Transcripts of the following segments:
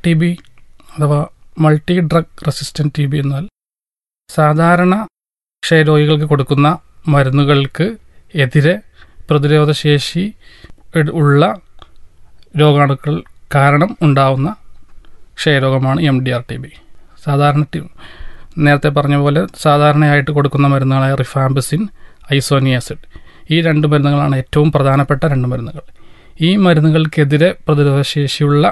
T B അഥവാ multi drug resistant T B എന്നാൽ സാധാരണ ക്ഷയരോഗികൾക്ക് കൊടുക്കുന്ന മരുന്നുകൾക്ക് എതിരെ പ്രതിരോധശേഷി ഇട് ഉള്ള രോഗാണുക്കൾ കാരണം ഉണ്ടാവുന്ന ക്ഷയരോഗമാണ് M D R T B സാധാരണ ടി നേരത്തെ പറഞ്ഞ പോലെ സാധാരണയായിട്ട് കൊടുക്കുന്ന മരുന്നുകളായ റിഫാംബസിൻ ഐസോനിയാസിഡ് ഈ രണ്ട് മരുന്നുകളാണ് ഏറ്റവും പ്രധാനപ്പെട്ട രണ്ട് മരുന്നുകൾ ഈ മരുന്നുകൾക്കെതിരെ പ്രതിരോധശേഷിയുള്ള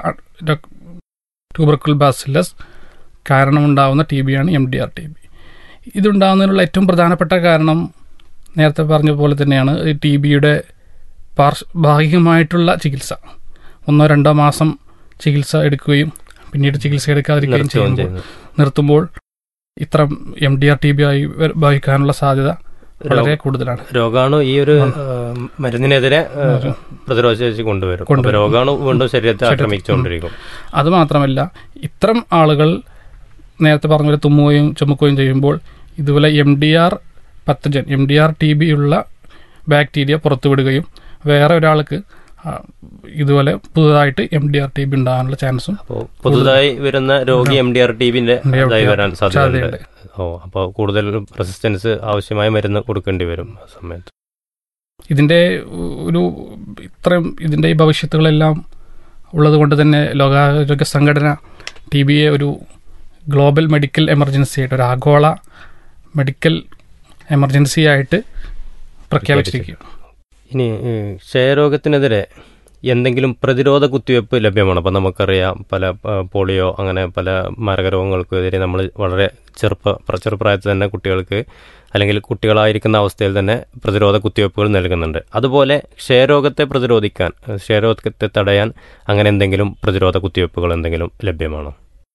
ട്യൂബർക്കുൽ ബാസിലസ് കാരണമുണ്ടാവുന്ന ടി ബിയാണ് M D R T B ഇതുണ്ടാകുന്നതിനുള്ള ഏറ്റവും പ്രധാനപ്പെട്ട കാരണം നേരത്തെ പറഞ്ഞ പോലെ തന്നെയാണ് ഈ ടി ബിയുടെ പാർശ് ഭാഗികമായിട്ടുള്ള ചികിത്സ ഒന്നോ രണ്ടോ മാസം ചികിത്സ എടുക്കുകയും പിന്നീട് ചികിത്സ എടുക്കാതിരിക്കുകയും നിർത്തുകയും ചെയ്യുമ്പോൾ ചെയ്യുന്നു നിർത്തുമ്പോൾ ഇത്തരം M D R T B ആയി വ- ബാധിക്കാനുള്ള സാധ്യത വളരെ കൂടുതലാണ് രോഗാണു ഈ ഒരു ആണ്. ആ, മരുന്നിനെതിരെ ആ, പ്രതിരോധശേഷി കൊണ്ടുവരും അപ്പൊ കൊണ്ടുവരും. രോഗാണു വീണ്ടും ശരീരത്തെ ശരീരത്തെ- ആക്രമിച്ചുകൊണ്ടിരിക്കും അതുമാത്രമല്ല ഇത്തരം ആളുകൾ നേരത്തെ പറഞ്ഞ പോലെ തുമ്മുകയും ചുമക്കുകയും ചെയ്യുമ്പോൾ ഇതുപോലെ M D R pathogen M D R T B ഉള്ള ബാക്ടീരിയ പുറത്തുവിടുകയും വേറെ ഒരാൾക്ക് ആ, ഇതുപോലെ പുതുതായിട്ട് M D R T B ഉണ്ടാകാനുള്ള ചാൻസും അപ്പോൾ പുതുതായി വരുന്ന രോഗി എം ഡി ആർ ടി ബിന്റെ MDR ഇതായി വരാൻ സാധ്യതയുണ്ട് സാധ്യതയുണ്ട്. ഓ അപ്പോൾ കൂടുതൽ റെസിസ്റ്റൻസ് ആവശ്യമായ മരുന്ന് കൊടുക്കേണ്ടി വരും ആ സമയത്ത് ഇതിൻ്റെ ഒരു ഇത്രയും ഇതിൻ്റെ ഈ ഭവിഷ്യത്തുകളെല്ലാം ഉള്ളത് കൊണ്ട് തന്നെ ലോകാരോഗ്യ സംഘടന ടി ബിയെ ഒരു ഗ്ലോബൽ മെഡിക്കൽ എമർജൻസി ആയിട്ട് ഒരു ആഗോള മെഡിക്കൽ എമർജൻസി ആയിട്ട് പ്രഖ്യാപിച്ചിരിക്കുക ഇനി ഈ ക്ഷയരോഗത്തിനെതിരെ എന്തെങ്കിലും പ്രതിരോധ കുത്തിവയ്പ്പ് ലഭ്യമാണ് അപ്പം നമുക്കറിയാം പല ആ, പോളിയോ അങ്ങനെ പല മാരക രോഗങ്ങൾക്കെതിരെ നമ്മൾ വളരെ ചെറുപ്പ പ്ര- ചെറുപ്രായത്തിൽ തന്നെ കുട്ടികൾക്ക് അല്ലെങ്കിൽ കുട്ടികളായിരിക്കുന്ന അവസ്ഥയിൽ തന്നെ പ്രതിരോധ കുത്തിവയ്പ്പുകൾ നൽകുന്നുണ്ട് അതുപോലെ ക്ഷയരോഗത്തെ പ്രതിരോധിക്കാൻ ആ, ക്ഷയരോഗത്തെ തടയാൻ അങ്ങനെ എന്തെങ്കിലും പ്രതിരോധ കുത്തിവയ്പ്പുകൾ എന്തെങ്കിലും ലഭ്യമാണോ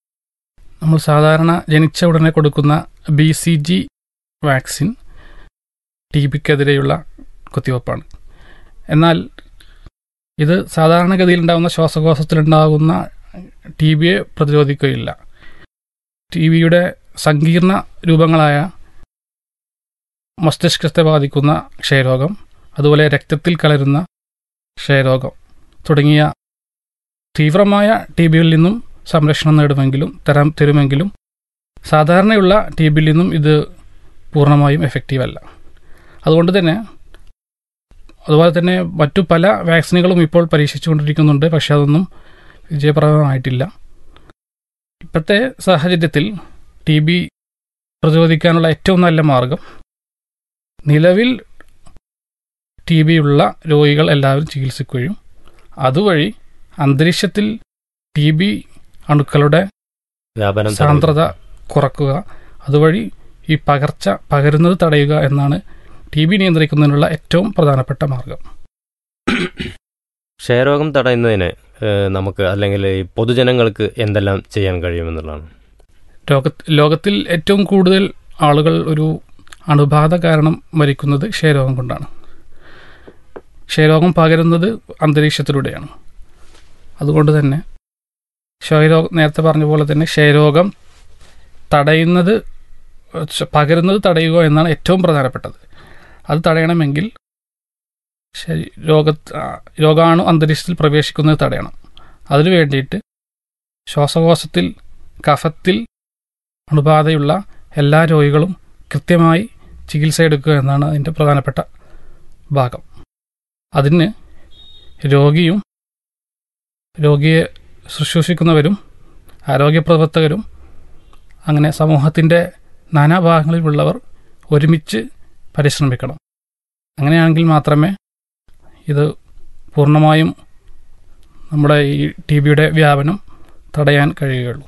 നമ്മൾ സാധാരണ ജനിച്ച ഉടനെ കൊടുക്കുന്ന B C G vaccine T ബിക്കെതിരെയുള്ള കുത്തിവയ്പ്പാണ് എന്നാൽ ഇത് സാധാരണഗതിയിൽ ഉണ്ടാകുന്ന ശ്വാസകോശത്തിലുണ്ടാകുന്ന ടി ബിയെ പ്രതിരോധിക്കുകയില്ല ടി ബിയുടെ സങ്കീർണ രൂപങ്ങളായ മസ്തിഷ്കത്തെ ബാധിക്കുന്ന ക്ഷയരോഗം അതുപോലെ രക്തത്തിൽ കലരുന്ന ക്ഷയരോഗം തുടങ്ങിയ തീവ്രമായ ടി ബിയിൽ നിന്നും സംരക്ഷണം നേടുമെങ്കിലും തരാൻ തരുമെങ്കിലും സാധാരണയുള്ള ടി ബിയിൽ നിന്നും ഇത് പൂർണ്ണമായും എഫക്റ്റീവ് അല്ല അതുകൊണ്ട് തന്നെ അതുപോലെ തന്നെ മറ്റു പല വാക്സിനുകളും ഇപ്പോൾ പരീക്ഷിച്ചുകൊണ്ടിരിക്കുന്നുണ്ട് പക്ഷെ അതൊന്നും വിജയപ്രദമായിട്ടില്ല ഇപ്പോഴത്തെ സാഹചര്യത്തിൽ ടി ബി പ്രതിരോധിക്കാനുള്ള ഏറ്റവും നല്ല മാർഗം നിലവിൽ ടി ബി ഉള്ള രോഗികൾ എല്ലാവരും ചികിത്സിക്കുകയും അതുവഴി അന്തരീക്ഷത്തിൽ ടി ബി അണുക്കളുടെ വ്യാപനം തടയുക. സാന്ദ്രത കുറക്കുക അതുവഴി ഈ പകർച്ച പകരുന്നത് തടയുക എന്നാണ് ടി ബി നിയന്ത്രിക്കുന്നതിനുള്ള ഏറ്റവും പ്രധാനപ്പെട്ട മാർഗം ക്ഷയരോഗം തടയുന്നതിന് ഏഹ്, നമുക്ക് അല്ലെങ്കിൽ ഈ പൊതുജനങ്ങൾക്ക് എന്തെല്ലാം ചെയ്യാൻ കഴിയുമെന്നുള്ളതാണ് ലോക ലോകത്തിൽ ഏറ്റവും കൂടുതൽ ആളുകൾ ഒരു അണുബാധ കാരണം മരിക്കുന്നത് ക്ഷയരോഗം കൊണ്ടാണ് ക്ഷയരോഗം പകരുന്നത് അന്തരീക്ഷത്തിലൂടെയാണ് അതുകൊണ്ട് തന്നെ ക്ഷയരോഗം നേരത്തെ പറഞ്ഞ പോലെ തന്നെ ക്ഷയരോഗം തടയുന്നത് ക്ഷ- പകരുന്നത് തടയുക എന്നാണ് ഏറ്റവും പ്രധാനപ്പെട്ടത് അത് തടയണമെങ്കിൽ ശരി രോഗ രോഗാണു അന്തരീക്ഷത്തിൽ പ്രവേശിക്കുന്നത് തടയണം അതിനു വേണ്ടിയിട്ട് ശ്വാസകോശത്തിൽ കഫത്തിൽ അണുബാധയുള്ള എല്ലാ രോഗികളും കൃത്യമായി ചികിത്സ എടുക്കുക എന്നാണ് അതിൻ്റെ പ്രധാനപ്പെട്ട ഭാഗം അതിന് രോഗിയും രോഗിയെ ശുശ്രൂഷിക്കുന്നവരും ആരോഗ്യ പ്രവർത്തകരും അങ്ങനെ സമൂഹത്തിൻ്റെ നാനാഭാഗങ്ങളിലുള്ളവർ ഒരുമിച്ച് പരിശ്രമിക്കണം അങ്ങനെയാണെങ്കിൽ മാത്രമേ ഇത് പൂർണ്ണമായും നമ്മുടെ ഈ ടി ബിയുടെ വ്യാപനം തടയാൻ കഴിയുകയുള്ളൂ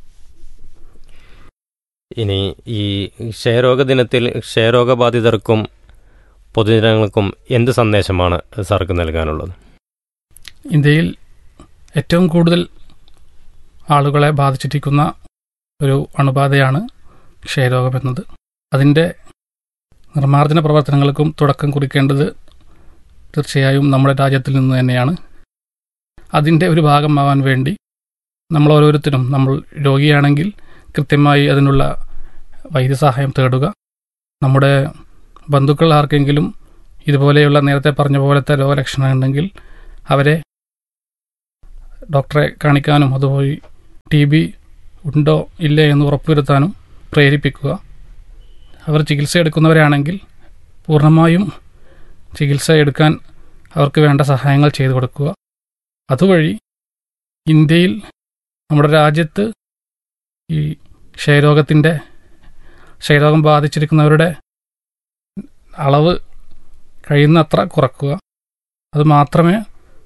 ഇനി ഈ ക്ഷയരോഗ ദിനത്തിൽ ക്ഷയരോഗബാധിതർക്കും പൊതുജനങ്ങൾക്കും എന്ത് സന്ദേശമാണ് സാർക്ക് നൽകാനുള്ളത് ഇന്ത്യയിൽ ഏറ്റവും കൂടുതൽ ആളുകളെ ബാധിച്ചിരിക്കുന്ന ഒരു അണുബാധയാണ് ക്ഷയരോഗം എന്നത് അതിൻ്റെ നിർമ്മാർജ്ജന പ്രവർത്തനങ്ങൾക്കും തുടക്കം കുറിക്കേണ്ടത് തീർച്ചയായും നമ്മുടെ രാജ്യത്തിൽ നിന്ന് തന്നെയാണ് അതിൻ്റെ ഒരു ഭാഗമാവാൻ വേണ്ടി നമ്മൾ ഓരോരുത്തരും നമ്മൾ രോഗിയാണെങ്കിൽ കൃത്യമായി അതിനുള്ള വൈദ്യസഹായം തേടുക നമ്മുടെ ബന്ധുക്കൾ ആർക്കെങ്കിലും ഇതുപോലെയുള്ള നേരത്തെ പറഞ്ഞ പോലത്തെ രോഗലക്ഷണം ഉണ്ടെങ്കിൽ അവരെ ഡോക്ടറെ കാണിക്കാനും അതുവഴി ടി ബി ഉണ്ടോ ഇല്ലേ എന്ന് ഉറപ്പുവരുത്താനും പ്രേരിപ്പിക്കുക അവർ ചികിത്സ എടുക്കുന്നവരാണെങ്കിൽ പൂർണ്ണമായും ചികിത്സ എടുക്കാൻ അവർക്ക് വേണ്ട സഹായങ്ങൾ ചെയ്തു കൊടുക്കുക അതുവഴി ഇന്ത്യയിൽ നമ്മുടെ രാജ്യത്ത് ഈ ക്ഷയരോഗത്തിൻ്റെ ക്ഷയരോഗം ബാധിച്ചിരിക്കുന്നവരുടെ അളവ് കഴിയുന്നത്ര കുറക്കുക അത് മാത്രമേ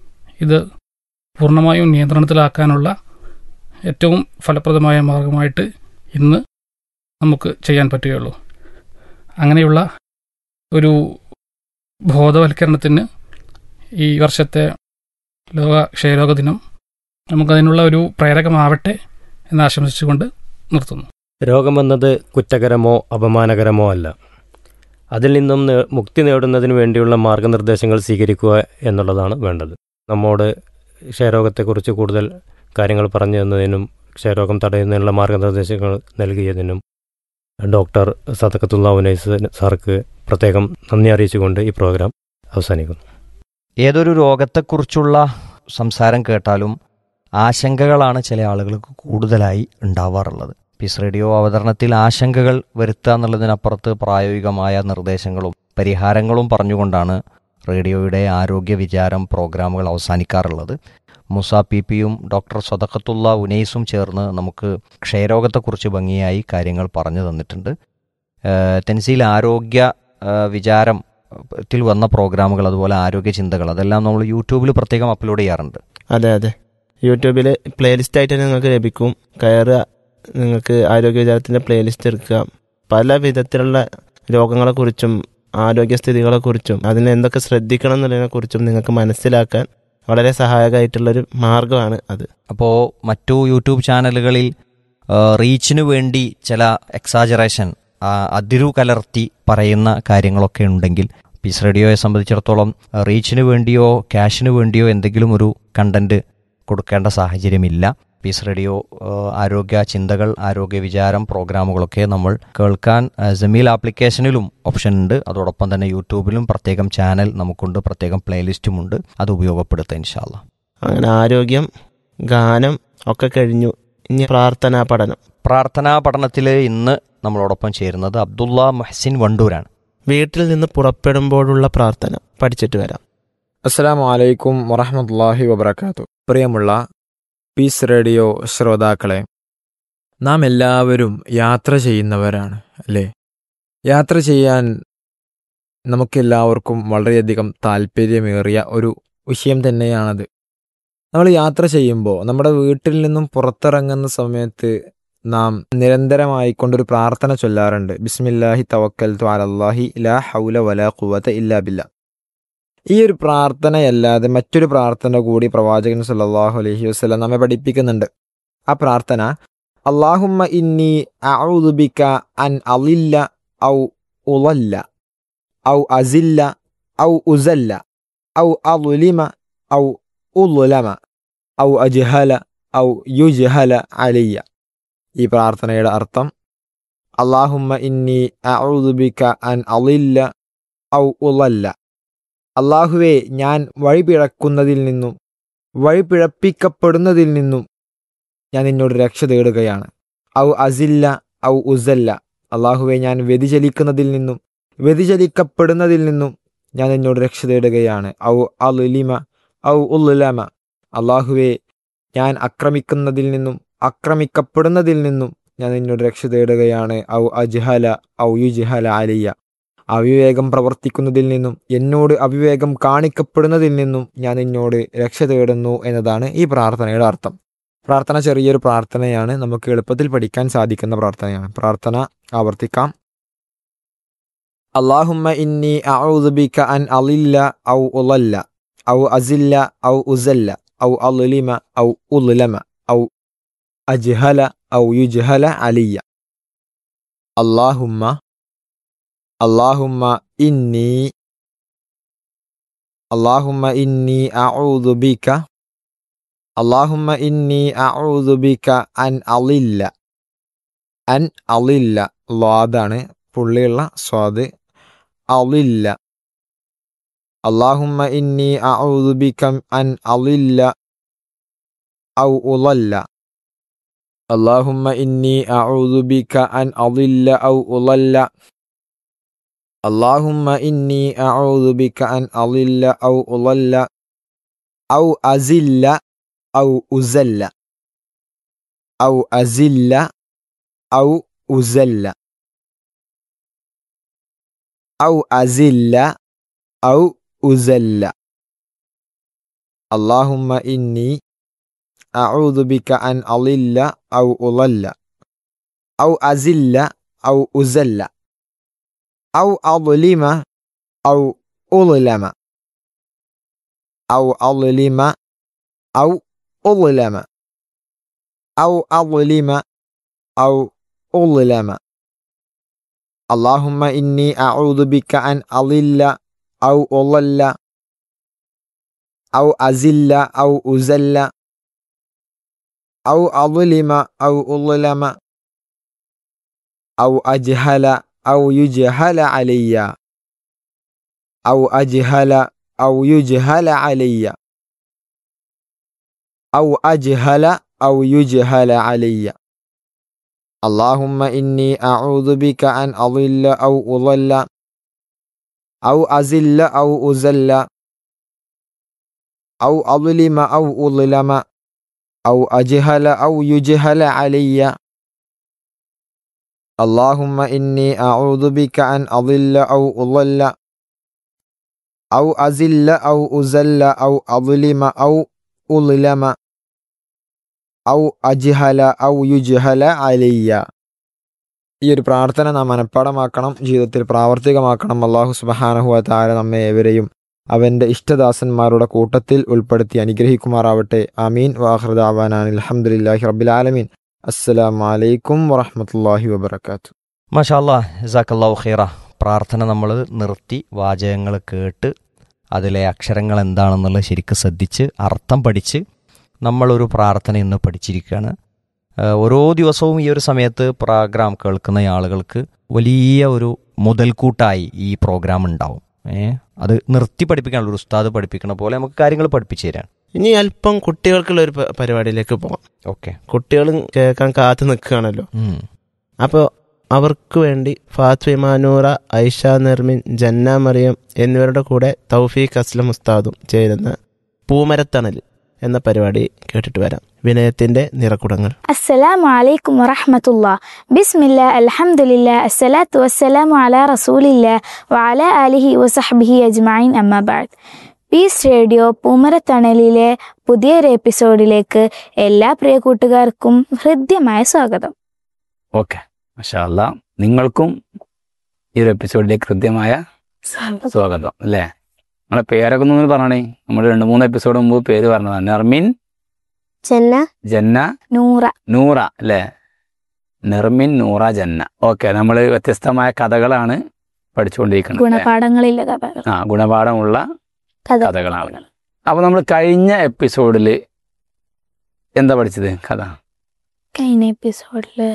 ഇത് പൂർണ്ണമായും നിയന്ത്രണത്തിലാക്കാനുള്ള ഏറ്റവും ഫലപ്രദമായ മാർഗമായിട്ട് ഇന്ന് നമുക്ക് ചെയ്യാൻ പറ്റുകയുള്ളൂ അങ്ങനെയുള്ള ഒരു ബോധവൽക്കരണത്തിന് ഈ വർഷത്തെ ലോക ക്ഷയരോഗ ദിനം നമുക്കതിനുള്ള ഒരു പ്രേരകമാവട്ടെ എന്ന് ആശംസിച്ചുകൊണ്ട് നിർത്തുന്നു രോഗമെന്നത് കുറ്റകരമോ അപമാനകരമോ അല്ല അതിൽ നിന്നും നേ- മുക്തി നേടുന്നതിന് വേണ്ടിയുള്ള മാർഗനിർദ്ദേശങ്ങൾ സ്വീകരിക്കുക എന്നുള്ളതാണ് വേണ്ടത് നമ്മോട് ക്ഷയരോഗത്തെക്കുറിച്ച് കൂടുതൽ കാര്യങ്ങൾ പറഞ്ഞു തന്നതിനും ക്ഷയരോഗം തടയുന്നതിനുള്ള മാർഗനിർദ്ദേശങ്ങൾ നൽകിയതിനും ഡോക്ടർ സദക്കത്തുള്ള ഉനൈസ് സാർക്ക് പ്രത്യേകം നന്ദി അറിയിച്ചുകൊണ്ട് ഈ പ്രോഗ്രാം അവസാനിക്കുന്നു ഏതൊരു രോഗത്തെക്കുറിച്ചുള്ള സംസാരം കേട്ടാലും ആശങ്കകളാണ് ചില ആളുകൾക്ക് കൂടുതലായി ഉണ്ടാവാറുള്ളത് പീസ് റേഡിയോ അവതരണത്തിൽ ആശങ്കകൾ വരുത്തുക എന്നുള്ളതിനപ്പുറത്ത് പ്രായോഗികമായ നിർദ്ദേശങ്ങളും പരിഹാരങ്ങളും പറഞ്ഞുകൊണ്ടാണ് റേഡിയോയുടെ ആരോഗ്യ വിചാരം പ്രോഗ്രാമുകൾ അവസാനിക്കാറുള്ളത് മുസ പി പിയും ഡോക്ടർ സ്വതക്കത്തുള്ള ഉനൈസും ചേർന്ന് നമുക്ക് ക്ഷയരോഗത്തെക്കുറിച്ച് ഭംഗിയായി കാര്യങ്ങൾ പറഞ്ഞു തന്നിട്ടുണ്ട് ഏഹ് തെൻസിൽ ആരോഗ്യ ഏഹ് വിചാരം ത്തിൽ വന്ന പ്രോഗ്രാമുകൾ അതുപോലെ ആരോഗ്യ ചിന്തകൾ അതെല്ലാം നമ്മൾ യൂട്യൂബിൽ പ്രത്യേകം അപ്ലോഡ് ചെയ്യാറുണ്ട് അതെ അതെ യൂട്യൂബിൽ പ്ലേലിസ്റ്റ് ആയിട്ട് നിങ്ങൾക്ക് ലഭിക്കും കയറുക നിങ്ങൾക്ക് ആരോഗ്യ വിചാരത്തിൻ്റെ പ്ലേലിസ്റ്റ് എടുക്കുക പല വിധത്തിലുള്ള രോഗങ്ങളെക്കുറിച്ചും ആരോഗ്യസ്ഥിതികളെക്കുറിച്ചും അതിന് എന്തൊക്കെ ശ്രദ്ധിക്കണം എന്നുള്ളതിനെക്കുറിച്ചും നിങ്ങൾക്ക് മനസ്സിലാക്കാൻ വളരെ സഹായകമായിട്ടുള്ളൊരു മാർഗ്ഗമാണ് അത് അപ്പോൾ മറ്റു യൂട്യൂബ് ചാനലുകളിൽ ആ, റീച്ചിനു വേണ്ടി ചില എക്സാജറേഷൻ ആ, അതിരു കലർത്തി പറയുന്ന കാര്യങ്ങളൊക്കെ ഉണ്ടെങ്കിൽ പീസ് റേഡിയോയെ സംബന്ധിച്ചിടത്തോളം ആ, റീച്ചിനു വേണ്ടിയോ ക്യാഷിനു വേണ്ടിയോ എന്തെങ്കിലും ഒരു കണ്ടന്റ് കൊടുക്കേണ്ട സാഹചര്യമില്ല പീസ് റേഡിയോ ആ, ആരോഗ്യ ചിന്തകൾ ആരോഗ്യ വിചാരം പ്രോഗ്രാമുകളൊക്കെ നമ്മൾ കേൾക്കാൻ ആ, ജമീൽ ആപ്ലിക്കേഷനിലും ഓപ്ഷൻ ഉണ്ട് അതോടൊപ്പം തന്നെ യൂട്യൂബിലും പ്രത്യേകം ചാനൽ നമുക്കുണ്ട് പ്രത്യേകം പ്ലേലിസ്റ്റുമുണ്ട് അത് ഉപയോഗപ്പെടുത്തുക ഇൻഷാല്ല അങ്ങനെ ആരോഗ്യം ഗാനം ഒക്കെ കഴിഞ്ഞു ഇനി പ്രാർത്ഥനാ പഠനം പ്രാർത്ഥനാ പഠനത്തിൽ ഇന്ന് നമ്മളോടൊപ്പം ചേരുന്നത് അബ്ദുള്ള മഹ്സിൻ വണ്ടൂരാണ് വീട്ടിൽ നിന്ന് പുറപ്പെടുമ്പോഴുള്ള പ്രാർത്ഥന പഠിച്ചിട്ട് വരാം അസ്സലാമു അലൈക്കും വറഹമത്തല്ലാഹി വബർക്കാത്തു പ്രിയമുള്ള പീസ് റേഡിയോ ശ്രോതാക്കളെ നാം എല്ലാവരും യാത്ര ചെയ്യുന്നവരാണ് അല്ലേ യാത്ര ചെയ്യാൻ നമുക്കെല്ലാവർക്കും വളരെയധികം താല്പര്യമേറിയ ഒരു വിഷയം തന്നെയാണത് നമ്മൾ യാത്ര ചെയ്യുമ്പോൾ നമ്മുടെ വീട്ടിൽ നിന്നും പുറത്തിറങ്ങുന്ന സമയത്ത് നാം നിരന്തരമായി കൊണ്ടൊരു പ്രാർത്ഥന ചൊല്ലാറുണ്ട് ബിസ്മില്ലാഹി തവക്കൽ അലല്ലാഹി ലാ ഹൗല വലാ ഖുവത ഇല്ലാ ബില്ല ഈ ഒരു പ്രാർത്ഥനയല്ലാതെ മറ്റൊരു പ്രാർത്ഥന കൂടി പ്രവാചകൻ സല്ലല്ലാഹു അലൈഹി വസല്ലം നമ്മെ പഠിപ്പിക്കുന്നുണ്ട് ആ പ്രാർത്ഥന അള്ളാഹുമ്മ ഇന്നി അഊദുബിക അൻ അലില്ല ഔ ഉളല്ല ഔ അസില്ല ഔ ഉസല്ല ഔ അളുലിമ ഔ ഉളുലമ ഔ അജ്ഹല ഔ യുജ്ഹല അലിയ ഈ പ്രാർത്ഥനയുടെ അർത്ഥം അള്ളാഹുമ്മ ഇന്നി അഊദുബിക അൻ അലില്ല ഔ ഉളല്ല അള്ളാഹുവെ ഞാൻ വഴിപിഴക്കുന്നതിൽ നിന്നും വഴിപിഴപ്പിക്കപ്പെടുന്നതിൽ നിന്നും ഞാൻ നിന്നോട് രക്ഷ തേടുകയാണ് ഔ അസില്ല ഔ ഉസല്ല അള്ളാഹുവെ ഞാൻ വ്യതിചലിക്കുന്നതിൽ നിന്നും വ്യതിചലിക്കപ്പെടുന്നതിൽ നിന്നും ഞാൻ നിന്നോട് രക്ഷ തേടുകയാണ് ഔ അലുലിമ ഔ ഉല്ലുലമ അള്ളാഹുവെ ഞാൻ ആക്രമിക്കുന്നതിൽ നിന്നും ആക്രമിക്കപ്പെടുന്നതിൽ നിന്നും ഞാൻ നിന്നോട് രക്ഷ തേടുകയാണ് ഔ അജ്ഹല ഔ യുജ്ഹല അലിയ അവിവേകം പ്രവർത്തിക്കുന്നതിൽ നിന്നും എന്നോട് അവിവേകം കാണിക്കപ്പെടുന്നതിൽ നിന്നും ഞാൻ നിന്നോട് രക്ഷ തേടുന്നു എന്നതാണ് ഈ പ്രാർത്ഥനയുടെ അർത്ഥം പ്രാർത്ഥന ചെറിയൊരു പ്രാർത്ഥനയാണ് നമുക്ക് എളുപ്പത്തിൽ പഠിക്കാൻ സാധിക്കുന്ന പ്രാർത്ഥനയാണ് പ്രാർത്ഥന ആവർത്തിക്കാം അള്ളാഹുമ്മ ഇന്നി അഊദുബിക അൻ അലില്ല ഔ ഉളല്ല ഔ അസില്ല ഔ ഉസല്ല ഔ അലുലിമ ഔ ഉലുലമ ഔ അജ്ഹല ഔ യുജ്ഹല അലിയ അള്ളാഹുമ്മ اللهم إني اللهم إني أعوذ بك اللهم إني أعوذ بك أن أضل أن أضل ലാദാണ് പുള്ളിയുള്ള സ്വാദ് അളില്ല اللهم إني أعوذ بك أن أضل أو أضل اللهم إني أعوذ بك أن أضل أو أضل اللهم إني أعوذ بك أن أضل أو أضل أو أزل أو أزل أو أزل أو أزل أو أزل أو أزل اللهم إني أعوذ بك أن أضل أو أضل أو أزل أو أزل أو أظلم أو أظلم أو أظلم أو أظلم أو أظلم أو أظلم اللهم إني أعوذ بك أن أضل أو أضل أو أزل أو أزل أو أظلم أو أظلم أو أجهل أو يجهل علي أو أجهل أو يجهل علي أو أجهل أو يجهل علي اللهم إني أعوذ بك أن أضل أو أضل أو أزل أو أزل أو أظلم أو أظلم أو أجهل أو يجهل علي اللهم إني أعوذ بك أن أضل أو أضل أو أزل أو أزل أو أظلم أو أظلم ഔ അജ്ഹല ഔ യുജ്ഹല അലയ്യ ഈ ഒരു പ്രാർത്ഥന നാം മനഃപ്പാടമാക്കണം ജീവിതത്തിൽ പ്രാവർത്തികമാക്കണം അള്ളാഹു സുബഹാനഹു താര നമ്മെ ഏവരെയും അവൻ്റെ ഇഷ്ടദാസന്മാരുടെ കൂട്ടത്തിൽ ഉൾപ്പെടുത്തി അനുഗ്രഹിക്കുമാറാവട്ടെ ആമീൻ വാഹൃദ അവാനാൻ അലഹമുല്ലാഹി റബ്ബിൽ ആലമീൻ അസ്സലാമു അലൈക്കും വറഹമത്തല്ലാഹി വബർക്കാത്തു മഷാല്ലാ ജസാക്കല്ലാഹു ഖൈറ പ്രാർത്ഥന നമ്മൾ നിർത്തി വാചകങ്ങൾ കേട്ട് അതിലെ അക്ഷരങ്ങൾ എന്താണെന്നുള്ളത് ശരിക്കും ശ്രദ്ധിച്ച് അർത്ഥം പഠിച്ച് നമ്മളൊരു പ്രാർത്ഥന ഇന്ന് പഠിച്ചിരിക്കുകയാണ് ഏഹ് ഓരോ ദിവസവും ഈ ഒരു സമയത്ത് പ്രോഗ്രാം കേൾക്കുന്ന ആളുകൾക്ക് വലിയ ഒരു മുതൽക്കൂട്ടായി ഈ പ്രോഗ്രാം ഉണ്ടാവും ഏ അത് നിർത്തി പഠിപ്പിക്കാനുള്ള ഒരു ഉസ്താദ് പഠിപ്പിക്കണ പോലെ നമുക്ക് കാര്യങ്ങൾ പഠിപ്പിച്ചു തരാൻ ഇനി അല്പം കുട്ടികൾക്കുള്ള ഒരു പ- പരിപാടിയിലേക്ക് പോകാം ഓക്കെ കുട്ടികൾ കേൾക്കാൻ കാത്തു നിൽക്കുകയാണല്ലോ അപ്പോൾ അവർക്ക് വേണ്ടി ഫാത്വിമ നൂറ ഐഷ നിർമിൻ ജന്ന മറിയം എന്നിവരുടെ കൂടെ തൗഫീഖ് അസ്ലം ഉസ്താദും ചേരുന്ന പൂമരത്തണൽ എന്ന പരിപാടി കേട്ടിട്ട് വരാം വിനയത്തിന്റെ നിറക്കുടങ്ങൾ السلام عليكم ورحمة الله بسم الله الحمد لله الصلاة والسلام على رسول الله وعلى آله وصحبه أجمعين أما بعد പീസ് റേഡിയോ പൂമരത്തണലിലെ പുതിയൊരു എപ്പിസോഡിലേക്ക് എല്ലാ പ്രിയ കൂട്ടുകാർക്കും ഹൃദ്യമായ സ്വാഗതം ഓക്കെ മഷാല്ല നിങ്ങൾക്കും ഈ ഒരു എപ്പിസോഡിലേക്ക് കൃത്യമായ സ്വാഗതം അല്ലേ നമ്മളെ പേരൊക്കെ ഒന്ന് പറഞ്ഞേ നമ്മൾ രണ്ട് മൂന്ന് എപ്പിസോഡ് മുമ്പ് പേര് പറഞ്ഞതാണ് നെർമിൻ ചെന്ന ജന്ന നൂറ നൂറ അല്ലേ നെർമിൻ നൂറ ജന്ന ഓക്കെ നമ്മൾ വ്യത്യസ്തമായ കഥകളാണ് പഠിച്ചുകൊണ്ടിരിക്കുന്നത് അല്ലേ? ഗുണപാഠങ്ങളിലെ കഥകൾ ആ ഗുണപാഠമുള്ള കഥ കഥകളാണ് അപ്പൊ നമ്മൾ കഴിഞ്ഞ എപ്പിസോഡിൽ എന്താ പഠിച്ചത് കഥ കഴിഞ്ഞ എപ്പിസോഡില്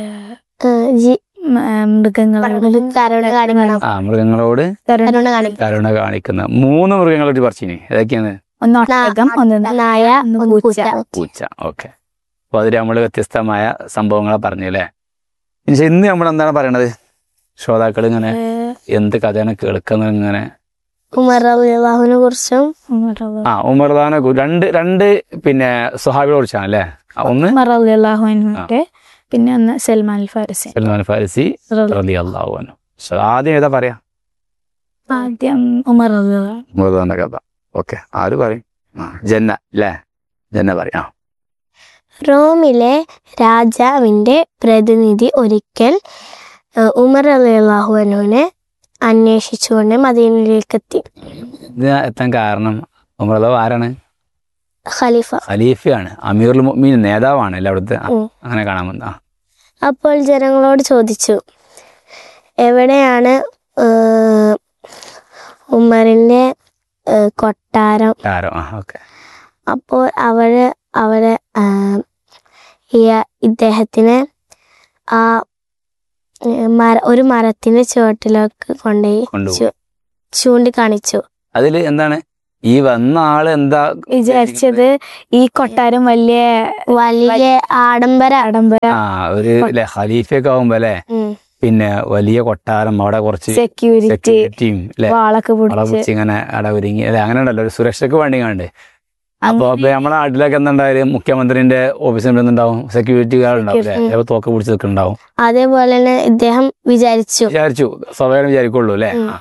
മൃഗങ്ങളോട് ആ മൃഗങ്ങളോട് കരുണ കാണിക്കുന്ന മൂന്ന് മൃഗങ്ങളോട് പറിച്ചിനി ഏതൊക്കെയാണ് ഒന്ന് ഒട്ടകം ഒന്ന് നായ ഒന്ന് പൂച്ച പൂച്ച ഓക്കെ അപ്പൊ അതിൽ നമ്മൾ വ്യത്യസ്തമായ സംഭവങ്ങളെ പറഞ്ഞു അല്ലേ ഇനി ഇന്ന് നമ്മൾ എന്താണ് പറയണത് ശ്രോതാക്കൾ ഇങ്ങനെ എന്ത് കഥയാണ് കേൾക്കുന്നത് ഇങ്ങനെ ഉമർ അള്ളാഹുവിനെ കുറിച്ചും ആ ഉമർദാനെ കു- രണ്ട് രണ്ട് പിന്നെ സുഹാബികളെ കുറിച്ചാണ് അല്ലേ ആ, ഒന്ന് മറല്ലാഹുവിന്റെ പിന്നെ ഒന്ന് സൽമാൻ അൽ ഫാരിസി സൽമാൻ ഫാരിസി റലി അള്ളാഹു ആദ്യം ഏതാ പറയാ ആദ്യം ഉമർ റളിയല്ലാഹു അൻഹു. ഉമർദാന്റെ കഥ ഓക്കെ ആര് പറയും ആ, ജന്ന അല്ലേ ജന്ന പറയാം റോമിലെ രാജാവിന്റെ പ്രതിനിധി ഒരിക്കൽ ഏഹ്, ഉമർ അള്ളാഹുവിനെ അന്വേഷിച്ചുകൊണ്ട് മദീനയിലേക്ക് എത്തി ഇത് എത്താൻ കാരണം ഉമർദാവ് ആരാണ് ഖലീഫ ഖലീഫയാണ് അമീറുൽ മുഅ്മിൻ നേതാവാണ് അല്ലേ അവിടുത്തെ ആ, ഉം. അങ്ങനെ കാണാൻ വന്ന അപ്പോൾ ജനങ്ങളോട് ചോദിച്ചു എവിടെയാണ് ഏഹ്, ഉമറിന്റെ ഏഹ്, കൊട്ടാരം ആരോ ആ ഓക്കെ അപ്പോൾ അവര് അവര് ആ, ഈ ഇദ്ദേഹത്തിന് ആ ഏ, മര ഒരു മരത്തിന്റെ ചുവട്ടിലേക്ക് കൊണ്ടുപോയി കൊണ്ടുപോയി ചൂ- ചൂണ്ടിക്കാണിച്ചു അതിൽ എന്താണ് ഈ വന്ന ആള് എന്താ വിചാരിച്ചത് ഈ കൊട്ടാരം വലിയ വലിയ ആഡംബര ആഡംബര ആ ഒരു ല്ലേ, ഖലീഫയൊക്കെ ആവുമ്പോ അല്ലെ ഉം. പിന്നെ വലിയ കൊട്ടാരം അവിടെ കുറച്ച് സെക്യൂരിറ്റി സെക്യൂരിറ്റിയും അല്ലെ വാളൊക്കെ വള പിടിച്ച് പിടിച്ച് ഇങ്ങനെ അവിടെ ഒരുങ്ങി അല്ലെ അങ്ങനെ ഉണ്ടല്ലോ ഒരു സുരക്ഷയ്ക്ക് വേണ്ടി കണ്ട് അപ്പൊ അപ്പൊ നമ്മളെ നാട്ടിലൊക്കെ എന്തുണ്ടായാലും മുഖ്യമന്ത്രിന്റെ ഓഫീസിൽ എന്തുണ്ടാവും സെക്യൂരിറ്റി ഗാർഡ് ഉണ്ടാവും അല്ലെ ഉം. ചിലപ്പോ തോക്ക് പിടിച്ച് നിൽക്കുന്നുണ്ടാവും അതേപോലെ തന്നെ ഇദ്ദേഹം വിചാരിച്ചു വിചാരിച്ചു സ്വാഭാവികം വിചാരിക്കുള്ളൂ അല്ലെ ഉം.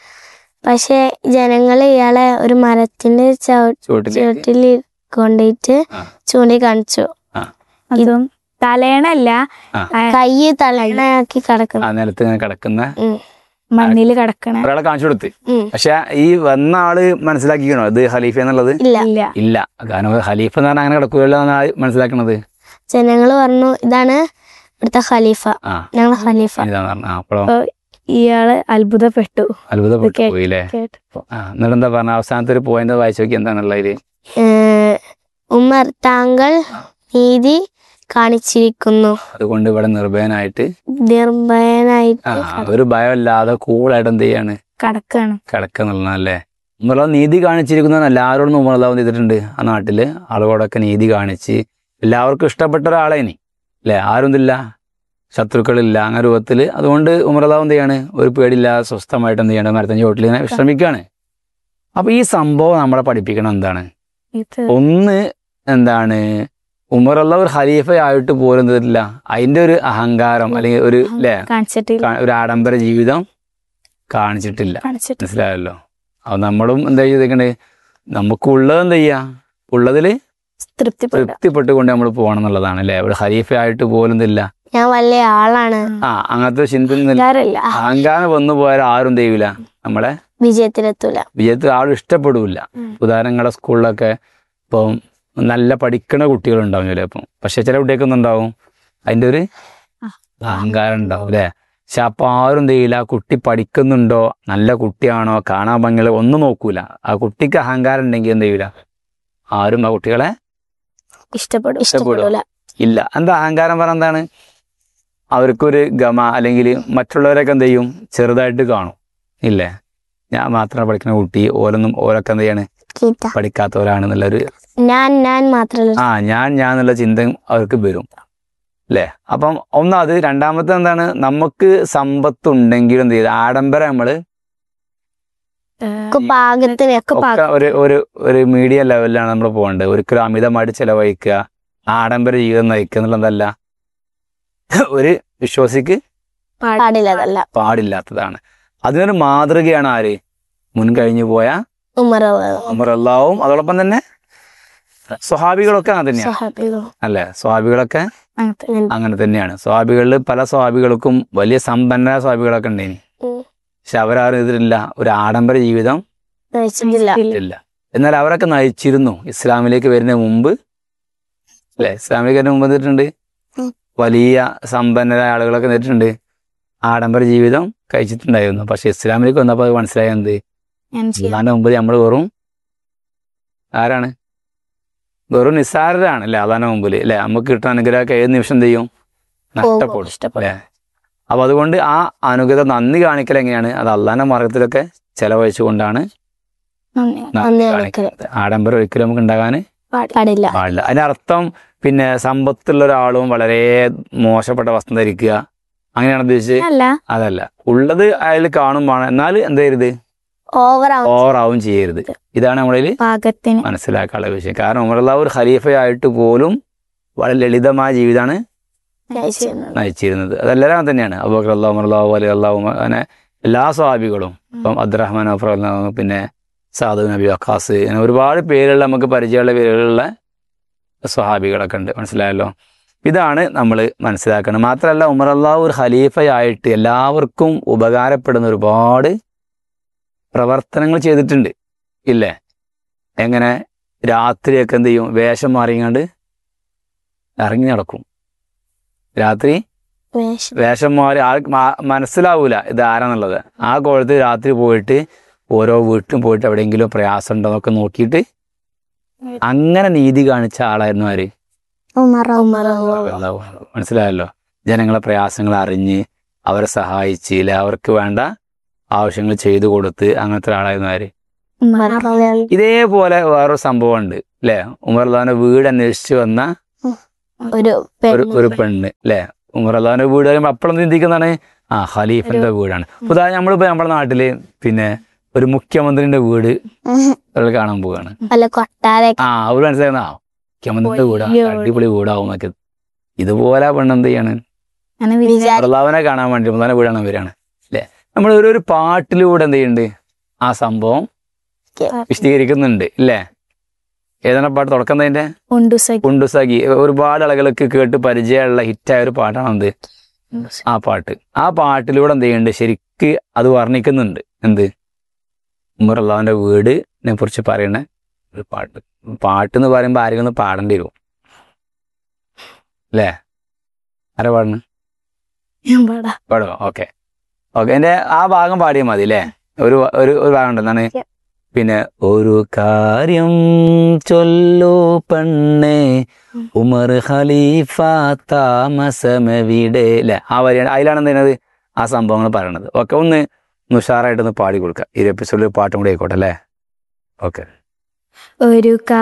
പക്ഷെ ജനങ്ങൾ ഇയാളെ ഒരു മരത്തിന്റെ ചവ- ചുവട്ടിലേക്ക് ചുവട്ടിൽ കൊണ്ടുപോയിട്ട് ആ. ചൂണ്ടി കാണിച്ചു അതും തലേണല്ല ആ. ആ, കൈ തലണയാക്കി ആ കിടക്കുന്നു നിലത്ത് ഇങ്ങനെ കിടക്കുന്ന ഉം. മണ്ണിൽ കിടക്കണ ഒരാളെ കാണിച്ചു കൊടുത്ത് ഉം. പക്ഷെ ഈ വന്ന ആള് മനസ്സിലാക്കിക്കണോ ഇത് ഖലീഫ എന്നുള്ളത് ഇല്ല ഇല്ല ഇല്ല കാരണം ഖലീഫ എന്ന് പറഞ്ഞാൽ അങ്ങനെ കിടക്കൂലല്ലോ എന്നാണ് ആള് മനസ്സിലാക്കണത് ജനങ്ങൾ പറഞ്ഞു ഇതാണ് ഇവിടുത്തെ ഖലീഫ ആ ഞങ്ങൾ ഖലീഫ ഇതാന്ന് പറഞ്ഞു ആ, അപ്പോഴോ അപ്പൊ ഇയാള് അത്ഭുതപ്പെട്ടു അത്ഭുതപ്പെട്ടു കേ- പോയില്ലേ കേട്ട് ആ എന്നിട്ട് എന്താ പറഞ്ഞ അവസാനത്തെ ഒരു പോയിന്റ് വായിച്ചു നോക്കി എന്താണുള്ളത് ഏഹ്, ഉമർ താങ്കൾ നീതി കാണിച്ചിരിക്കുന്നു അതുകൊണ്ട് ഇവിടെ നിർഭയനായിട്ട് നിർഭയനായിട്ട് ആ ഒരു ഭയമില്ലാതെ കൂളായിട്ട് എന്ത് ചെയ്യാണ് കടക്കാണ് കിടക്കുന്നുള്ളതല്ലേ ഉമ്മറ നീതി കാണിച്ചിരിക്കുന്ന എല്ലാവരോടും ഉമ്മറലാവും ചെയ്തിട്ടുണ്ട് ആ നാട്ടില് ആളുകളോടൊക്കെ നീതി കാണിച്ച് എല്ലാവർക്കും ഇഷ്ടപ്പെട്ട ഒരാളെ ഇനി അല്ലേ ആരും ഇല്ല ശത്രുക്കളില്ല അങ്ങനെ രൂപത്തില് അതുകൊണ്ട് ഉമറലാവും എന്ത് ചെയ്യാണ് ഒരു പേടിയില്ലാതെ സ്വസ്ഥമായിട്ട് എന്ത് ചെയ്യണം മരത്തഞ്ച് ചോട്ടിൽ ഇങ്ങനെ വിശ്രമിക്കുകയാണ് അപ്പൊ ഈ സംഭവം നമ്മളെ പഠിപ്പിക്കണം എന്താണ് ഇത് ഒന്ന് എന്താണ് ഉമറുള്ള ഒരു ഖലീഫയായിട്ട് പോലും എന്തില്ല അതിന്റെ ഒരു അഹങ്കാരം അല്ലെങ്കിൽ ഒരു അല്ലേ കാണിച്ചിട്ടില്ല കാ- ഒരു ആഡംബര ജീവിതം കാണിച്ചിട്ടില്ല കാണിച്ചിട്ട് മനസ്സിലായല്ലോ അത് നമ്മളും എന്താ ചെയ്തേക്കണേ നമുക്കുള്ളത് എന്താ ചെയ്യാ ഉള്ളതിൽ തൃപ്തിപ്പെട്ട തൃപ്തിപ്പെട്ടുകൊണ്ട് നമ്മൾ പോകണം എന്നുള്ളതാണ് അല്ലേ ഒരു ഖലീഫയായിട്ട് പോലും ഇതില്ല ഞാൻ വലിയ ആളാണ് ആ അങ്ങനത്തെ ചിന്ത ആരല്ല അഹങ്കാരം വന്നു പോയാൽ ആരും ചെയ്യൂല നമ്മളെ വിജയത്തിലെത്തൂല വിജയത്തിൽ ആരും ഇഷ്ടപ്പെടൂല ഉം. ഉദാഹരണങ്ങളെ സ്കൂളിലൊക്കെ ഇപ്പം നല്ല പഠിക്കണ കുട്ടികളുണ്ടാവും ചിലപ്പം പക്ഷെ ചില കുട്ടികൾക്കൊന്നും ഉണ്ടാവും അതിന്റെ ഒരു ആ. അഹങ്കാരം ഉണ്ടാവും അല്ലെ പക്ഷെ അപ്പൊ ആരും എന്ത് ചെയ്യില്ല ആ കുട്ടി പഠിക്കുന്നുണ്ടോ നല്ല കുട്ടിയാണോ കാണാൻ ഭംഗിയുള്ള ഒന്നും നോക്കൂല ആ കുട്ടിക്ക് അഹങ്കാരം ഉണ്ടെങ്കിൽ എന്ത് ചെയ്യൂല ആരും ആ കുട്ടികളെ ഇഷ്ടപ്പെടും ഇഷ്ടപ്പെടൂല ഇല്ല എന്താ അഹങ്കാരം പറഞ്ഞ എന്താണ് അവർക്കൊരു ഗമ അല്ലെങ്കിൽ മറ്റുള്ളവരൊക്കെ എന്ത് ചെയ്യും ചെറുതായിട്ട് കാണും ഇല്ലേ ഞാൻ മാത്രം പഠിക്കുന്ന കുട്ടി ഓലൊന്നും ഓലൊക്കെ എന്ത് ചെയ്യാണ് ചീത്ത പഠിക്കാത്തവരാണെന്നുള്ളൊരു ഞാൻ ഞാൻ മാത്രല്ല ആ ഞാൻ ഞാൻ എന്നുള്ള ചിന്ത അവർക്ക് വരും അല്ലേ അപ്പം ഒന്നത് രണ്ടാമത്തെ എന്താണ് നമുക്ക് സമ്പത്ത് ഉണ്ടെങ്കിലും എന്ത് ചെയ്ത് ആഡംബരം നമ്മള് ഒക്കെ പാകത്തിന് ഒക്കെ ഒക്കെ പാകം ഒരു ഒരു ഒരു മീഡിയ ലെവലിലാണ് നമ്മൾ പോകേണ്ടത് ഒരിക്കലും അമിതമായിട്ട് ചെലവഴിക്കുക ആഡംബര ജീവിതം നയിക്കുക എന്നുള്ളതല്ല ഒരു വിശ്വാസിക്ക് പാടില്ല അതല്ല പാടില്ലാത്തതാണ് അതിനൊരു മാതൃകയാണ് ആര് മുൻ കഴിഞ്ഞു പോയ ഉമർ അമറല്ലാവും അതോടൊപ്പം തന്നെ സ്വഹാബികളൊക്കെ അങ്ങനെ തന്നെയാണ് സ്വഹാബികളും അല്ലെ സ്വാഭികളൊക്കെ അങ്ങനത്തെ അങ്ങനെ തന്നെയാണ് സ്വാഭികളിൽ പല സ്വാഭികൾക്കും വലിയ സമ്പന്ന സ്വാഭികളൊക്കെ ഉണ്ടേനി ഉം. പക്ഷെ അവരാരും ഇതിലില്ല ഒരു ആഡംബര ജീവിതം നയിച്ചിട്ടില്ല ഇല്ല എന്നാൽ അവരൊക്കെ നയിച്ചിരുന്നു ഇസ്ലാമിലേക്ക് വരുന്നതിന് മുമ്പ് അല്ലെ ഇസ്ലാമിലേക്ക് വരുന്ന മുമ്പ് എന്നിട്ടുണ്ട് ഉം. വലിയ സമ്പന്നരായ ആളുകളൊക്കെ എന്നിട്ടുണ്ട് ആഡംബര ജീവിതം കഴിച്ചിട്ടുണ്ടായിരുന്നു പക്ഷെ ഇസ്ലാമിലേക്ക് വന്നപ്പോൾ അത് മനസ്സിലായത് ഞാൻ ചെയ്യാം അള്ളാന്റെ മുമ്പ് നമ്മൾ വെറും ആരാണ് വെറും നിസ്സാരരാണ് അല്ലെ അള്ളാന്റെ മുമ്പിൽ അല്ലെ നമുക്ക് കിട്ടുന്ന അനുഗ്രഹമൊക്കെ ഏത് നിമിഷം എന്ത് ചെയ്യും നഷ്ടപ്പെടും ഇഷ്ടപ്പെടും അല്ലെ അപ്പൊ അതുകൊണ്ട് ആ അനുഗ്രഹം നന്ദി കാണിക്കൽ എങ്ങനെയാണ് അത് അള്ളാന്റെ മാർഗത്തിലൊക്കെ ചെലവഴിച്ചുകൊണ്ടാണ് നന്ദി നന്ദി കാണിക്കുന്നത് ആഡംബരം ഒരിക്കലും നമുക്ക് ഉണ്ടാകാൻ പാടില്ല പാടില്ല അതിനർത്ഥം പിന്നെ സമ്പത്തുള്ള ഒരാളും വളരെ മോശപ്പെട്ട വസ്ത്രം ധരിക്കുക അങ്ങനെയാണ് ഉദ്ദേശിച്ചത് അല്ല അതല്ല ഉള്ളത് അയാൾ കാണുമ്പോൾ എന്നാൽ എന്ത് ചെയ്യരുത് ഓവർ ഓവറാവും ചെയ്യരുത് ഇതാണ് നമ്മളിൽ പാകത്തിന് മനസ്സിലാക്കാനുള്ള വിഷയം കാരണം ഉമറുള്ള ഒരു ഖലീഫയായിട്ട് പോലും വളരെ ലളിതമായ ജീവിതമാണ് നയിച്ചിരുന്നത് അതെല്ലാം അങ്ങനെ തന്നെയാണ് അബൂബക്കർ അള്ളാഹു ഉമറുല്ലാഹു അലി അള്ളാഹു അങ്ങനെ എല്ലാ സ്വാബികളും ഇപ്പം അബ്ദുറഹ്മാൻ അഫർ പിന്നെ സാദു നബി വക്കാസ് അങ്ങനെ ഒരുപാട് പേരുള്ള നമുക്ക് പരിചയമുള്ള പേരുകളുള്ള സ്വഹാബികളൊക്കെ ഉണ്ട് മനസ്സിലായല്ലോ ഇതാണ് നമ്മൾ മനസ്സിലാക്കുന്നത് മാത്രമല്ല ഉമർ അള്ളാഹു ഒരു ഖലീഫയായിട്ട് എല്ലാവർക്കും ഉപകാരപ്പെടുന്ന ഒരുപാട് പ്രവർത്തനങ്ങൾ ചെയ്തിട്ടുണ്ട് ഇല്ലേ എങ്ങനെ രാത്രിയൊക്കെ എന്ത് ചെയ്യും വേഷം മാറിങ്ങാണ്ട് ഇറങ്ങി നടക്കും രാത്രി വേഷം മാറി ആൾ മാ- മനസ്സിലാവൂല ഇത് ആരാന്നുള്ളത് ആ കോലത്ത് രാത്രി പോയിട്ട് ഓരോ വീട്ടിലും പോയിട്ട് എവിടെയെങ്കിലും പ്രയാസം ഉണ്ടോ എന്നൊക്കെ നോക്കിയിട്ട് അങ്ങനെ നീതി കാണിച്ച ആളായിരുന്നു ആര് ഉമർ ഉമർ അള്ളാഹു. മനസ്സിലായല്ലോ ജനങ്ങളെ പ്രയാസങ്ങൾ അറിഞ്ഞ് അവരെ സഹായിച്ച് ഇല്ല അവർക്ക് വേണ്ട ആവശ്യങ്ങൾ ചെയ്തു കൊടുത്ത് അങ്ങനത്തെ ഒരാളായിരുന്നു ആര് ഇതേപോലെ വേറൊരു സംഭവം ഉണ്ട് അല്ലെ ഉമർ അള്ളാന്റെ വീട് അന്വേഷിച്ച് വന്ന ഒരു ഒരു ഒരു പെണ്ണ് അല്ലെ ഉമർ അള്ളാന്റെ വീട് പറയുമ്പോൾ അപ്പോഴും ചിന്തിക്കുന്നതാണ് ആ ഖലീഫന്റെ വീടാണ് ഉദാഹരണം നമ്മളിപ്പോ നമ്മുടെ നാട്ടില് പിന്നെ ഒരു മുഖ്യമന്ത്രിന്റെ വീട് ഒരാൾ കാണാൻ പോവാണ് പല കൊട്ടാര ആ അവര് മനസ്സിലാക്കുന്ന ആ മുഖ്യമന്ത്രിന്റെ വീടാ വലിയ അടിപൊളി വീടാവും എന്നൊക്കെ ഇതുപോലെ ആ പെണ്ണ് എന്ത് ചെയ്യാണ് അങ്ങനെ വിചാരിച്ചു ഭർത്താവിനെ കാണാൻ വേണ്ടി മുതാനെ വീടാണ് വരികയാണ് അല്ലെ നമ്മൾ ഒരു ഒരു പാട്ടിലൂടെ എന്ത് ചെയ്യുന്നുണ്ട് ആ സംഭവം വിശദീകരിക്കുന്നുണ്ട് ഇല്ലേ ഏതാണ് പാട്ട് തുടക്കം അതിന്റെ ഉണ്ടുസഖി കുണ്ടുസഖി ഒരുപാട് ആളുകൾക്ക് കേട്ട് പരിചയമുള്ള ഹിറ്റായ ഒരു പാട്ടാണ് എന്ത് ആ പാട്ട് ആ പാട്ടിലൂടെ എന്ത് ചെയ്യുന്നുണ്ട് ശരിക്ക് അത് വർണ്ണിക്കുന്നുണ്ട് എന്ത് ഉമർ അള്ളാഹുവിന്റെ വീടിനെ കുറിച്ച് പറയുന്ന ഒരു പാട്ട് പാട്ട് എന്ന് പറയുമ്പോൾ ആരെങ്കിലും ഒന്ന് പാടേണ്ടി വരും അല്ലേ ആരാ പാടുന്നു ഞാൻ പാടാ പാടുമോ ഓക്കെ ഓക്കെ എന്റെ ആ ഭാഗം പാടിയാൽ മതി അല്ലേ ഒരു ഒരു ഒരു ഭാഗം ഉണ്ട് എന്താണ് പിന്നെ ഒരു കാര്യം ചൊല്ലു പെണ്ണേ ഉമർ ഖലീഫ താമസമെവിടെ അല്ലെ ആ വരിയാണ് അതിലാണ് എന്ത് ചെയ്യുന്നത് ആ സംഭവങ്ങൾ പറയണത് ഓക്കെ ഒന്ന് ഒന്ന് ഉഷാറായിട്ടൊന്ന് പാടി കൊടുക്കുക ഈ എപ്പിസോഡിൽ പാട്ടും കൂടി ആയിക്കോട്ടെ അല്ലേ ഓക്കെ ഒരു